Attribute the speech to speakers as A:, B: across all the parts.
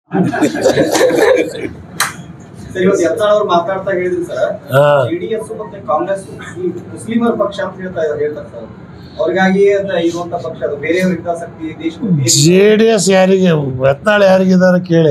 A: Sir ಇವತ್ತು ಯತ್ನಾಳ್ ಅವ್ರು ಮಾತಾಡ್ತಾ ಹೇಳಿದ್ರು ಸರ್
B: ಹಾ.
A: ಜೆಡಿಎಸ್ ಮತ್ತೆ ಕಾಂಗ್ರೆಸ್ ಈ ಮುಸ್ಲಿಮರ ಪಕ್ಷ ಅಂತ ಹೇಳ್ತಾ ಇದ್ದಾರೆ ಹೇಳ್ತಾರೆ ಸರ್ ಅವ್ರಿಗಾಗಿ ಅಂತ ಇರುವಂತ ಪಕ್ಷ ಅದು ಬೇರೆಯವ್ರ ಹಿತಾಸಕ್ತಿ ದೇಶದ
B: ಜೆ ಡಿ ಎಸ್ ಯಾರಿಗೆ ಯತ್ನಾಳ್ ಯಾರಿಗಿದ್ದಾರೆ ಕೇಳಿ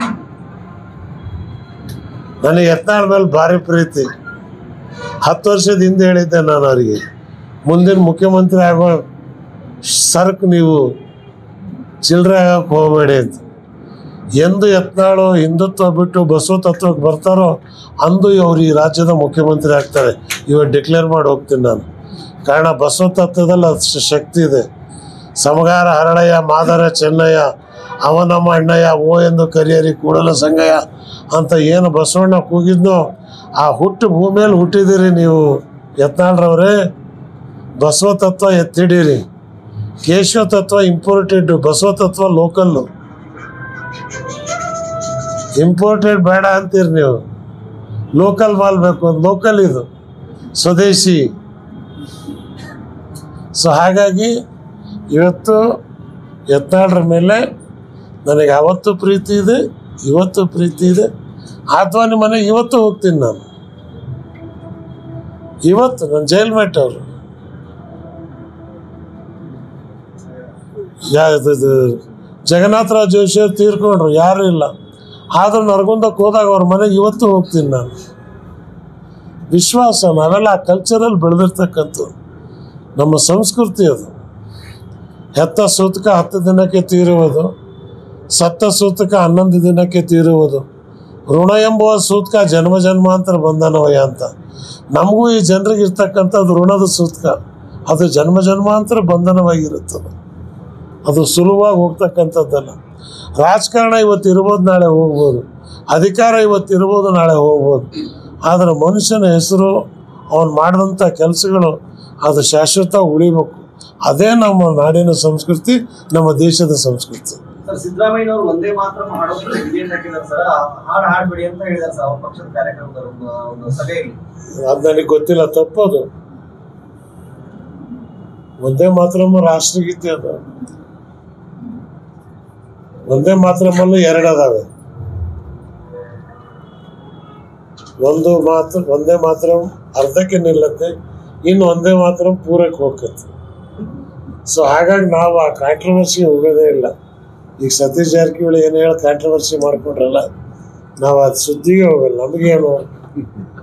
B: ನನಗೆ ಯತ್ನಾಳ್ ಮೇಲೆ ಭಾರಿ ಪ್ರೀತಿ ಹತ್ತು ವರ್ಷದ ಹಿಂದೆ ಹೇಳಿದ್ದೆ ನಾನು ಅವರಿಗೆ ಮುಂದಿನ ಮುಖ್ಯಮಂತ್ರಿ ಆಗೋ ಸರ್ಕ್ ನೀವು ಚಿಲ್ಲರೆ ಆಗಕ್ಕೆ ಹೋಗಬೇಡಿ ಅಂತ ಎಂದು ಯತ್ನಾಳು ಹಿಂದುತ್ವ ಬಿಟ್ಟು ಬಸವ ತತ್ವಕ್ಕೆ ಬರ್ತಾರೋ ಅಂದು ಅವ್ರು ಈ ರಾಜ್ಯದ ಮುಖ್ಯಮಂತ್ರಿ ಆಗ್ತಾರೆ ಇವತ್ತು ಡಿಕ್ಲೇರ್ ಮಾಡಿ ಹೋಗ್ತೀನಿ ನಾನು ಕಾರಣ ಬಸವ ತತ್ವದಲ್ಲಿ ಅಷ್ಟು ಶಕ್ತಿ ಇದೆ ಸಮಗಾರ ಹರಳಯ್ಯ ಮಾದರ ಚೆನ್ನಯ್ಯ ಅವನಮ್ಮ ಅಣ್ಣಯ್ಯ ಓ ಎಂದು ಕರಿಯರಿ ಕೂಡಲ ಸಂಗಯ್ಯ ಅಂತ ಏನು ಬಸವಣ್ಣ ಕೂಗಿದ್ನೋ ಆ ಹುಟ್ಟು ಭೂಮಿಯಲ್ಲಿ ಹುಟ್ಟಿದಿರಿ ನೀವು ಯತ್ನಾಳ್ರವ್ರೆ ಬಸವ ತತ್ವ ಎತ್ತಿಡೀರಿ ಕೇಶವ ತತ್ವ ಇಂಪೋರ್ಟೆಡ್ ಬಸವ ತತ್ವ ಲೋಕಲ್ಲು ಇಂಪೋರ್ಟೆಡ್ ಬೇಡ ಅಂತೀರಿ ನೀವು ಲೋಕಲ್ ಮಾಲ್ ಬೇಕು ಲೋಕಲ್ ಇದು ಸ್ವದೇಶಿ ಸೊ ಹಾಗಾಗಿ ಇವತ್ತು ಯತ್ನಾಳ್ರ ಮೇಲೆ ನನಗೆ ಅವತ್ತು ಪ್ರೀತಿ ಇದೆ ಇವತ್ತು ಪ್ರೀತಿ ಇದೆ ಆದ್ವಾನಿ ಮನೆಗೆ ಇವತ್ತು ಹೋಗ್ತೀನಿ ನಾನು ಇವತ್ತು ನನ್ನ ಜೈಲ್ ಮೇಟ್ ಅವರು ಯಾ ಇದು ಇದು ಜಗನ್ನಾಥರಾವ್ ಜೋಶಿ ಅವ್ರು ತೀರ್ಕೊಂಡ್ರು ಯಾರೂ ಇಲ್ಲ ಆದರೂ ನರಗುಂದಕ್ಕೆ ಹೋದಾಗ ಅವ್ರ ಮನೆಗೆ ಇವತ್ತು ಹೋಗ್ತೀನಿ ನಾನು ವಿಶ್ವಾಸ ನಾವೆಲ್ಲ ಆ ಕಲ್ಚರಲ್ಲಿ ಬೆಳೆದಿರ್ತಕ್ಕಂಥದ್ದು ನಮ್ಮ ಸಂಸ್ಕೃತಿ ಅದು ಹೆತ್ತ ಸೂತಕ ಹತ್ತು ದಿನಕ್ಕೆ ತೀರುವುದು ಸತ್ತ ಸೂತಕ ಹನ್ನೊಂದು ದಿನಕ್ಕೆ ತೀರುವುದು ಋಣ ಎಂಬುವ ಸೂತಕ ಜನ್ಮ ಜನ್ಮಾಂತರ ಬಂಧನವಯ ಅಂತ ನಮಗೂ ಈ ಜನರಿಗೆ ಇರ್ತಕ್ಕಂಥದ್ದು ಋಣದ ಸೂತಕ ಅದು ಜನ್ಮ ಜನ್ಮಾಂತರ ಬಂಧನವಾಗಿರುತ್ತದೆ ಅದು ಸುಲಭವಾಗಿ ಹೋಗ್ತಕ್ಕಂಥದ್ದಲ್ಲ ರಾಜಕಾರಣ ಇವತ್ತು ಇರ್ಬೋದು ನಾಳೆ ಹೋಗ್ಬೋದು ಅಧಿಕಾರ ಇವತ್ತು ಇರ್ಬೋದು ನಾಳೆ ಹೋಗ್ಬೋದು ಆದರೆ ಮನುಷ್ಯನ ಹೆಸರು ಅವನು ಮಾಡಿದಂಥ ಕೆಲಸಗಳು ಅದು ಶಾಶ್ವತ ಉಳಿಬೇಕು ಅದೇ ನಮ್ಮ ನಾಡಿನ ಸಂಸ್ಕೃತಿ ನಮ್ಮ ದೇಶದ ಸಂಸ್ಕೃತಿ
A: ಸರ್ ಸಿದ್ದರಾಮಯ್ಯನವರು ಒಂದೇ ಮಾತ್ರ ಹಾಡೋದಕ್ಕೆ ಡಿಬೇಟ್ ಹಾಕಿದ್ದಾರೆ ಸರ್ ಆ ಹಾಡು ಹಾಡ್ಬೇಡಿ ಅಂತ ಹೇಳಿದ್ದಾರೆ ಸರ್ ಅವ್ರ ಪಕ್ಷದ ಕಾರ್ಯಕ್ರಮದ ಒಂದು ಒಂದು ಸಭೆಯಲ್ಲಿ
B: ಅದು ನನಗೆ ಗೊತ್ತಿಲ್ಲ ತಪ್ಪದು ಒಂದೇ ಮಾತ್ರಮ್ಮ ರಾಷ್ಟ್ರಗೀತೆ ಅದು ಒಂದೇ ಮಾತ್ರಮಲ್ಲೂ ಎರಡು ಅದಾವೆ ಒಂದು ಮಾತ್ರ ಒಂದೇ ಮಾತ್ರ ಅರ್ಧಕ್ಕೆ ನಿಲ್ಲತ್ತೆ ಇನ್ನು ಒಂದೇ ಮಾತ್ರ ಪೂರಕ್ಕೆ ಹೋಗತ್ತೆ ಸೊ ಹಾಗಾಗಿ ನಾವು ಆ ಕಾಂಟ್ರವರ್ಸಿಗೆ ಹೋಗೋದೇ ಇಲ್ಲ ಈಗ ಸತೀಶ್ ಜಾರಕಿಹೊಳಿ ಏನು ಹೇಳಿ ಕಾಂಟ್ರವರ್ಸಿ ಮಾಡ್ಕೊಂಡ್ರಲ್ಲ ನಾವು ಅದು ಸುದ್ದಿಗೆ ಹೋಗಲ್ಲ ನಮಗೇನು